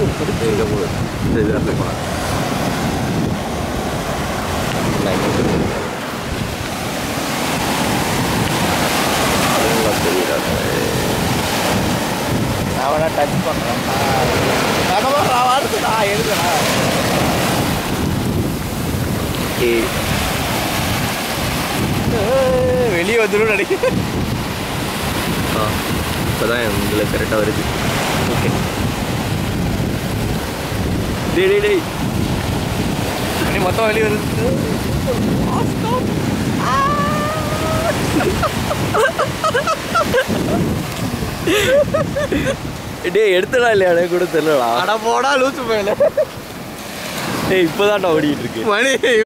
எங்கே போகுது இந்த இதில் போய் போகலாம் நான் இங்கே போயிருக்கேன். நல்லா தெரியுதா அவனை டச் பண்ணுறான் நான் வாடுறா எழுதுறா ஏய் வெளியே வந்துடும் நினைக்கிறேன் ஆ இப்போ தான் உங்களை கரெக்டாக வருது ஓகே டேய் டேய் டேய் அடி மொத்தம் வெளியே வருது டேய் எடுத்தடா இல்லையா எனக்கு கூட தெரியலடா அட போடா லூசு போயில டேய் இப்போதான்டா ஓடிட்டு இருக்கு மணி